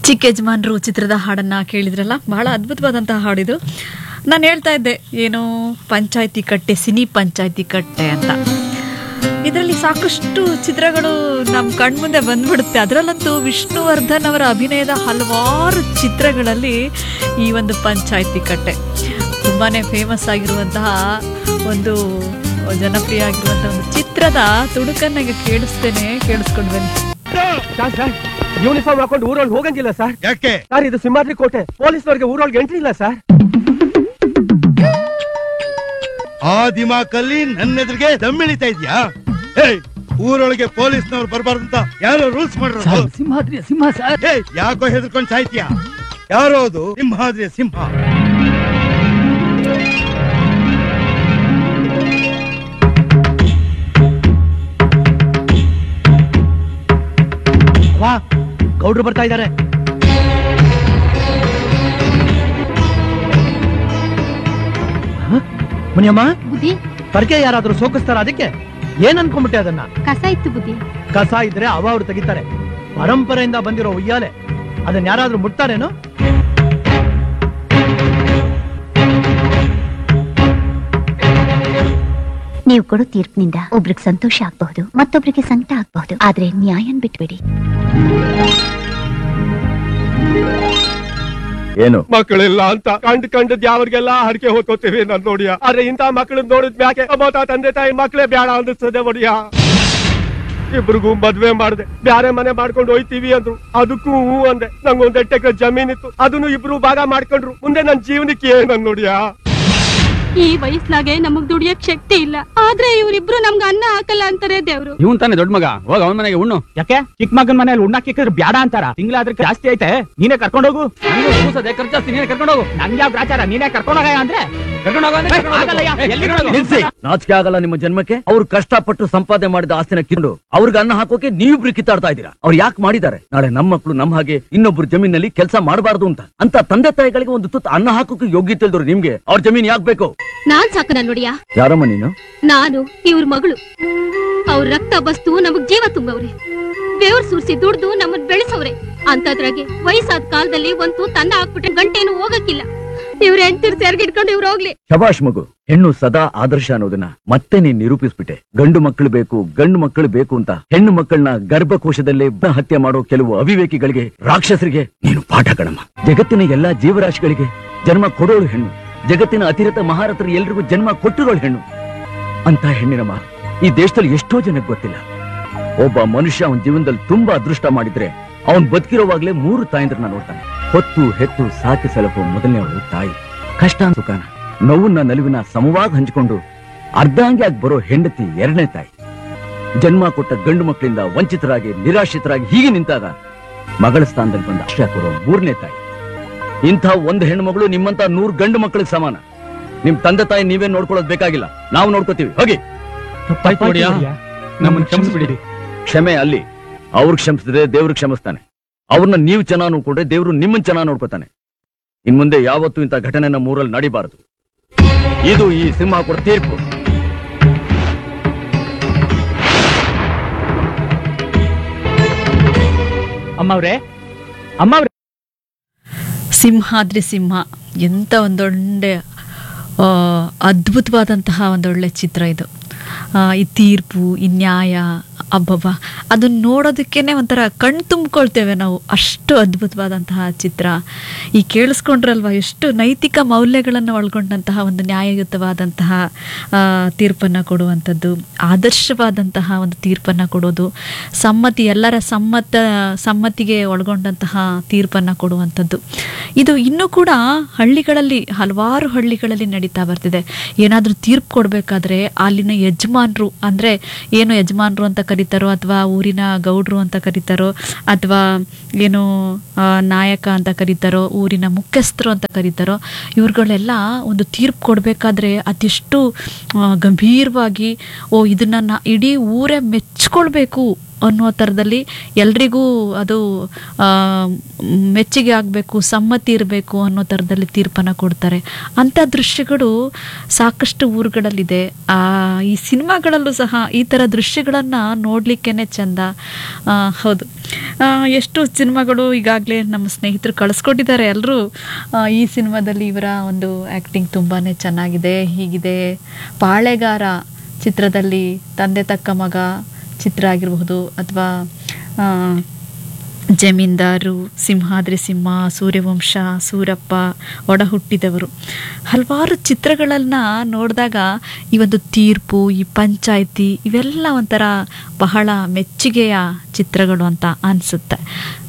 ಚಿಕ್ಕ ಯಜಮಾನ್ರು ಚಿತ್ರದ ಹಾಡನ್ನ ಕೇಳಿದ್ರಲ್ಲ ಬಹಳ ಅದ್ಭುತವಾದಂತಹ ಹಾಡಿದು ನಾನು ಹೇಳ್ತಾ ಇದ್ದೆ ಏನು ಪಂಚಾಯತಿ ಕಟ್ಟೆ ಸಿನಿ ಪಂಚಾಯತಿ ಕಟ್ಟೆ ಅಂತ ಇದರಲ್ಲಿ ಸಾಕಷ್ಟು ಚಿತ್ರಗಳು ನಮ್ಮ ಕಣ್ಮುಂದೆ ಬಂದ್ಬಿಡುತ್ತೆ ಅದರಲ್ಲಂತೂ ವಿಷ್ಣುವರ್ಧನ್ ಅವರ ಅಭಿನಯದ ಹಲವಾರು ಚಿತ್ರಗಳಲ್ಲಿ ಈ ಒಂದು ಪಂಚಾಯತಿ ಕಟ್ಟೆ ತುಂಬಾ ಫೇಮಸ್ ಆಗಿರುವಂತಹ ಒಂದು ಜನಪ್ರಿಯ ಆಗಿರುವಂತಹ ಒಂದು ಚಿತ್ರದ ತುಡುಕನ್ನ ಈಗ ಕೇಳಿಸ್ತೇನೆ ಕೇಳಿಸ್ಕೊಂಡು ಬನ್ನಿ ಸರ್ ಸರ್ ಯೂನಿಫಾರ್ಮ್ ಹಾಕೊಂಡು ಊರೊಳಗೆ ಹೋಗಂಗಿಲ್ಲ ಸರ್ ಯಾಕೆ ಸರ್ ಇದು ಸಿಂಹಾದ್ರಿ ಕೋಟೆ ಪೊಲೀಸ್ನವ್ರಿಗೆ ಊರೊಳಗೆ ಎಂಟ್ರಿ ಇಲ್ಲ ಸರ್ ಆ ದಿಮಾಕಲ್ಲಿ ನನ್ನ ಎದುರಿಗೆ ದಮ್ಮಿಳಿತಾ ಇದ್ಯಾ ಏಯ್ ಊರೊಳಗೆ ಪೊಲೀಸ್ನವ್ರು ಬರಬಾರ್ದು ಅಂತ ಯಾರೋ ರೂಲ್ಸ್ ಮಾಡಿರೋದು ಸಿಂಹಾದ್ರಿ ಸಿಂಹ ಸರ್ ಏಯ್ ಯಾಕೋ ಹೆದರ್ಕೊಂಡ್ ಸಾಯ್ತೀಯ ಯಾರೋ ಅದು ಸಿಂಹಾದ್ರಿಯ ಸಿಂಹ ವಾ ಗೌಡ್ರು ಬರ್ತಾ ಇದ್ದಾರೆ ಮುನಿಯಮ್ಮ ಬುದ್ಧಿ ಪರ್ಕೆ ಯಾರಾದ್ರೂ ಸೋಕಿಸ್ತಾರ ಅದಕ್ಕೆ ಏನ್ ಅನ್ಕೊಂಡ್ಬಿಟ್ಟೆ ಅದನ್ನ ಕಸ ಇತ್ತು ಬುದ್ಧಿ ಕಸ ಇದ್ರೆ ಅವ ಅವ್ರು ತೆಗಿತಾರೆ ಪರಂಪರೆಯಿಂದ ಬಂದಿರೋ ಉಯ್ಯಾಲೆ ಅದನ್ನ ಯಾರಾದ್ರೂ ಮುಟ್ತಾರೇನು ನೀವು ಕೊಡೋ ತೀರ್ಪಿನಿಂದ ಒಬ್ರಿಗೆ ಸಂತೋಷ ಆಗಬಹುದು ಮತ್ತೊಬ್ರಿಗೆ ಸಂಕಟ ಆಗಬಹುದು ಆದ್ರೆ ನ್ಯಾಯನ್ ಬಿಟ್ಬಿಡಿ ಏನು ಮಕ್ಕಳಿಲ್ಲ ಅಂತ ಕಂಡ್ ಕಂಡದ್ ಯಾವ್ರಿಗೆಲ್ಲ ಹರಕೆ ಹೋಗ್ಕೋತೀವಿ ನಾನ್ ನೋಡಿಯ ಆದ್ರೆ ಇಂತ ಮಕ್ಕಳನ್ನ ನೋಡಿದ್ ಮ್ಯಾಕೆ ಅಮ್ಮತ ತಂದೆ ತಾಯಿ ಮಕ್ಳೇ ಬೇಡ ಅನ್ನಿಸ್ತದೆ ಒಡಿಯ ಇಬ್ರಿಗೂ ಮದ್ವೆ ಮಾಡ್ದೆ ಬ್ಯಾರೆ ಮನೆ ಮಾಡ್ಕೊಂಡು ಹೋಯ್ತೀವಿ ಅಂದ್ರು ಅದಕ್ಕೂ ಹೂ ಅಂದೆ ನಂಗೊಂದ್ ಎಂಟು ಎಕರೆ ಜಮೀನಿತ್ತು ಅದನ್ನು ಇಬ್ರು ಭಾಗ ಮಾಡ್ಕೊಂಡ್ರು ಮುಂದೆ ನನ್ ಜೀವನಕ್ಕೆ ಏನ್ ನೋಡಿಯ ಈ ವಯಸ್ಸಿನಾಗೆ ನಮಗ್ ದುಡಿಯಕ್ ಶಕ್ತಿ ಇಲ್ಲ ಆದ್ರೆ ಇವ್ರಿಬ್ರು ನಮ್ಗ ಅನ್ನ ಹಾಕಲ್ಲ ಅಂತಾರೆ ದೇವ್ರು ಇವನ್ ತಾನೆ ದೊಡ್ಡ ಮಗ ಹೋಗ ಅವನ ಮನೆಗೆ ಉಣ್ಣು ಯಾಕೆ ಚಿಕ್ಕ ಮಗನ್ ಮನೇಲಿ ಉಣ್ಣಾಕ್ ಇಕ್ಕಿದ್ರೆ ಬ್ಯಾಡ ಅಂತಾರ ತಿಂಗಳಾದ್ರೆ ಜಾಸ್ತಿ ಐತೆ ನೀನೇ ಕರ್ಕೊಂಡೋಗು ನಂಗೂ ಕೂಸದೆ ಖರ್ಚಾಸ್ತಿ ನೀನೆ ಕರ್ಕೊಂಡು ಹೋಗು ನಂಗೆ ಯಾವ ಗ್ರಾಚಾರ ನೀನೇ ಕರ್ಕೊಂಡೋಗ ಅಂದ್ರೆ ಕರ್ಕೊಂಡು ಹೋಗು ಅಂದ್ರೆ ಕರ್ಕೊಂಡು ಹೋಗು. ಆಗಲ್ಲಯ್ಯ, ಏ, ಎಲ್ಲಿ ಕರ್ಕೊಂಡು ಹೋಗು. ನಿಲ್ಸಿ ನಾಚಿಕೆ ಆಗಲ್ಲ ನಿಮ್ಮ ಜನ್ಮಕ್ಕೆ ಅವ್ರು ಕಷ್ಟಪಟ್ಟು ಸಂಪಾದನೆ ಮಾಡಿದ ಆಸ್ತಿನ ಕಿಂಡು ಅವ್ರಿಗೆ ಅನ್ನ ಹಾಕೋಕೆ ನೀವಿಬ್ರು ಕಿತ್ತಾಡ್ತಾ ಇದ್ದೀರಾ ಅವ್ರು ಯಾಕೆ ಮಾಡಿದ್ದಾರೆ ನಾಳೆ ನಮ್ಮ ಮಕ್ಕಳು ನಮ್ಮ ಹಾಗೆ ಇನ್ನೊಬ್ರು ಜಮೀನಲ್ಲಿ ಕೆಲಸ ಮಾಡಬಾರ್ದು ಅಂತ ಅಂತ ತಂದೆ ತಾಯಿಗಳಿಗೆ ಒಂದು ತುತ್ತು ಅನ್ನ ಹಾಕೋಕೆ ಯೋಗ್ಯತೆ ಇಲ್ದ್ರು ನಿಮ್ಗೆ ಅವ್ರ ಜಮೀನ್ ಯಾಕೆ ಬೇಕು ನಾನ್ ಸಾಕನ ನೋಡಿಯ ಯಾರಮ್ಮ ನೀನು ನಾನು ಇವ್ರ ಮಗಳು ಅವ್ರ ರಕ್ತ ಬಸ್ತು ನಮಗ್ ಜೀವ ತುಂಬವ್ರೆ ಬೆವ್ರು ಸುರ್ಸಿ ದುಡ್ದು ನಮ್ಮನ್ ಬೆಳೆಸವ್ರೆ ಅಂತದ್ರಾಗೆ ವಯಸ್ಸಾದ ಕಾಲದಲ್ಲಿ ಒಂದು ತನ್ನ ಹಾಕ್ಬಿಟ್ರೆ ಗಂಟೇನು ಹೋಗಕ್ಕಿಲ್ಲ ಇವ್ರ ಹೆಂಡ್ತಿರ್ ಸೇರ್ಗಿಡ್ಕೊಂಡು ಇವ್ರು ಹೋಗ್ಲಿ ಶಬಾಷ್ ಮಗು ಹೆಣ್ಣು ಸದಾ ಆದರ್ಶ ಅನ್ನೋದನ್ನ ಮತ್ತೆ ನೀನ್ ನಿರೂಪಿಸ್ಬಿಟ್ಟೆ ಗಂಡು ಮಕ್ಕಳು ಬೇಕು ಗಂಡು ಮಕ್ಕಳು ಬೇಕು ಅಂತ ಹೆಣ್ಣು ಮಕ್ಕಳನ್ನ ಗರ್ಭಕೋಶದಲ್ಲೇ ಬ- ಹತ್ಯೆ ಮಾಡೋ ಕೆಲವು ಅವಿವೇಕಿಗಳಿಗೆ ರಾಕ್ಷಸರಿಗೆ ನೀನು ಪಾಠ ಕಣಮ್ಮ ಜಗತ್ತಿನ ಎಲ್ಲಾ ಜೀವರಾಶಿಗಳಿಗೆ ಜನ್ಮ ಕೊಡೋಳು ಹೆಣ್ಣು ಜಗತ್ತಿನ ಅತಿರಥ ಮಹಾರಥರು ಎಲ್ರಿಗೂ ಜನ್ಮ ಕೊಟ್ಟಿರೋಳು ಹೆಣ್ಣು ಅಂತ ಹೆಣ್ಣಿನಮ್ಮ ಈ ದೇಶದಲ್ಲಿ ಎಷ್ಟೋ ಜನಕ್ಕೆ ಗೊತ್ತಿಲ್ಲ ಒಬ್ಬ ಮನುಷ್ಯ ಅವನ ಜೀವನದಲ್ಲಿ ತುಂಬಾ ಅದೃಷ್ಟ ಮಾಡಿದ್ರೆ ಅವನ್ ಬದುಕಿರೋವಾಗ್ಲೇ ಮೂರು ತಾಯಂದ್ರನ್ನ ನೋಡ್ತಾನೆ ಹೊತ್ತು ಹೆತ್ತು ಸಾಕಿ ಸಲಪು ಮೊದಲನೇ ಅವಳು ತಾಯಿ ಕಷ್ಟ ಸುಖನ ನೋವನ್ನ ನಲಿವಿನ ಸಮವಾಗಿ ಹಂಚಿಕೊಂಡು ಅರ್ಧಾಂಗಿಯಾಗಿ ಬರೋ ಹೆಂಡತಿ ಎರಡನೇ ತಾಯಿ ಜನ್ಮ ಕೊಟ್ಟ ಗಂಡು ಮಕ್ಕಳಿಂದ ವಂಚಿತರಾಗಿ ನಿರಾಶ್ರಿತರಾಗಿ ಹೀಗೆ ನಿಂತಾಗ ಮಗಳ ಸ್ಥಾನದಲ್ಲಿ ಬಂದ ಆಶ್ರಯ ಕೊಡೋ ಮೂರನೇ ತಾಯಿ ಇಂಥ ಒಂದು ಹೆಣ್ಣು ಮಗಳು ನಿಮ್ಮಂತ ನೂರು ಗಂಡು ಮಕ್ಕಳಿಗೆ ಸಮಾನ ನಿಮ್ ತಂದೆ ತಾಯಿ ನೀವೇ ನೋಡ್ಕೊಳ್ಳೋದು ಬೇಕಾಗಿಲ್ಲ ನಾವು ನೋಡ್ಕೋತೀವಿ ಹೋಗಿ ತಪ್ಪಾಯ್ತು ನೋಡಿಯಾ? ನಮ್ಮನ್ನ ಕ್ಷಮಿಸ್ಬಿಡಿ ಕ್ಷಮೆ ಅಲ್ಲಿ ಅವ್ರು ಕ್ಷಮಿಸಿದ್ರೆ ದೇವ್ರಿಗೆ ಕ್ಷಮಿಸ್ತಾನೆ ಅವ್ರನ್ನ ನೀವು ಚೆನ್ನಾಗಿ ನೋಡ್ಕೊಂಡ್ರೆ ದೇವ್ರು ನಿಮ್ಮನ್ನ ಚೆನ್ನಾಗಿ ನೋಡ್ಕೊತಾನೆ ಇನ್ ಮುಂದೆ ಯಾವತ್ತೂ ಇಂಥ ಘಟನೆ ನಮ್ಮ ಊರಲ್ಲಿ ನಡಿಬಾರದು ಇದು ಈ ಸಿಂಹ ಕೊಡ ತೀರ್ಪು ಅಮ್ಮವ್ರೆ ಅಮ್ಮವ್ರೆ ಸಿಂಹಾದ್ರಿ ಸಿಂಹ ಎಂಥ ಒಂದೊಳ್ಳೆ ಆ, ಅದ್ಭುತವಾದಂತಹ ಒಂದೊಳ್ಳೆ ಚಿತ್ರ ಇದು ಆ, ಈ ತೀರ್ಪು ಈ ನ್ಯಾಯ ಅಬ್ಬಬ್ಬ ಅದನ್ನ ನೋಡೋದಕ್ಕೇನೆ ಒಂಥರ ಕಣ್ ತುಂಬಿಕೊಳ್ತೇವೆ ನಾವು ಅಷ್ಟು ಅದ್ಭುತವಾದಂತಹ ಚಿತ್ರ ಈ ಕೇಳಿಸ್ಕೊಂಡ್ರಲ್ವ ಎಷ್ಟು ನೈತಿಕ ಮೌಲ್ಯಗಳನ್ನು ಒಳಗೊಂಡಂತಹ ಒಂದು ನ್ಯಾಯಯುತವಾದಂತಹ ತೀರ್ಪನ್ನು ಕೊಡುವಂಥದ್ದು ಆದರ್ಶವಾದಂತಹ ಒಂದು ತೀರ್ಪನ್ನು ಕೊಡೋದು ಸಮ್ಮತಿ ಎಲ್ಲರ ಸಮ್ಮತ ಸಮ್ಮತಿಗೆ ಒಳಗೊಂಡಂತಹ ತೀರ್ಪನ್ನು ಕೊಡುವಂಥದ್ದು ಇದು ಇನ್ನೂ ಕೂಡ ಹಳ್ಳಿಗಳಲ್ಲಿ ಹಲವಾರು ಹಳ್ಳಿಗಳಲ್ಲಿ ನಡೀತಾ ಬರ್ತಿದೆ ಏನಾದರೂ ತೀರ್ಪು ಕೊಡಬೇಕಾದ್ರೆ ಅಲ್ಲಿನ ಯಜಮಾನರು ಅಂದರೆ ಏನು ಯಜಮಾನರು ಅಂತ ಕರೀತಾರೋ ಅಥವಾ ಊರಿನ ಗೌಡ್ರು ಅಂತ ಕರೀತಾರೋ ಅಥವಾ ಏನು ಆ, ನಾಯಕ ಅಂತ ಕರೀತಾರೋ ಊರಿನ ಮುಖ್ಯಸ್ಥರು ಅಂತ ಕರೀತಾರೋ ಇವ್ರುಗಳೆಲ್ಲ ಒಂದು ತೀರ್ಪು ಕೊಡಬೇಕಾದ್ರೆ ಅದೆಷ್ಟು ಆ, ಗಂಭೀರವಾಗಿ ಓ ಇದನ್ನ ನಾ ಇಡೀ ಊರೇ ಮೆಚ್ಕೊಳ್ಬೇಕು ಅನ್ನೋ ಥರದಲ್ಲಿ ಎಲ್ರಿಗೂ ಅದು ಆ, ಮೆಚ್ಚುಗೆ ಆಗಬೇಕು ಸಮ್ಮತಿ ಇರಬೇಕು ಅನ್ನೋ ಥರದಲ್ಲಿ ತೀರ್ಪನ್ನು ಕೊಡ್ತಾರೆ ಅಂಥ ದೃಶ್ಯಗಳು ಸಾಕಷ್ಟು ಊರುಗಳಲ್ಲಿದೆ ಆ, ಈ ಸಿನಿಮಾಗಳಲ್ಲೂ ಸಹ ಈ ಥರ ದೃಶ್ಯಗಳನ್ನು ನೋಡಲಿಕ್ಕೇ ಚೆಂದ ಆ, ಹೌದು ಆ, ಎಷ್ಟು ಸಿನಿಮಾಗಳು ಈಗಾಗಲೇ ನಮ್ಮ ಸ್ನೇಹಿತರು ಕಳಿಸ್ಕೊಟ್ಟಿದ್ದಾರೆ ಎಲ್ಲರೂ ಈ ಸಿನಿಮಾದಲ್ಲಿ ಇವರ ಒಂದು ಆ್ಯಕ್ಟಿಂಗ್ ತುಂಬಾ ಚೆನ್ನಾಗಿದೆ ಹೀಗಿದೆ ಪಾಳೆಗಾರ ಚಿತ್ರದಲ್ಲಿ ತಂದೆ ತಕ್ಕ ಮಗ ಚಿತ್ರ ಆಗಿರಬಹುದು ಅಥವಾ ಜಮೀನ್ದಾರು ಸಿಂಹಾದ್ರಿ ಸಿಂಹ ಸೂರ್ಯವಂಶ ಸೂರಪ್ಪ ಒಡ ಹುಟ್ಟಿದವರು ಹಲವಾರು ಚಿತ್ರಗಳನ್ನು ನೋಡಿದಾಗ ಈ ಒಂದು ತೀರ್ಪು ಈ ಪಂಚಾಯಿತಿ ಇವೆಲ್ಲ ಒಂಥರ ಬಹಳ ಮೆಚ್ಚುಗೆಯ ಚಿತ್ರಗಳು ಅಂತ ಅನಿಸುತ್ತೆ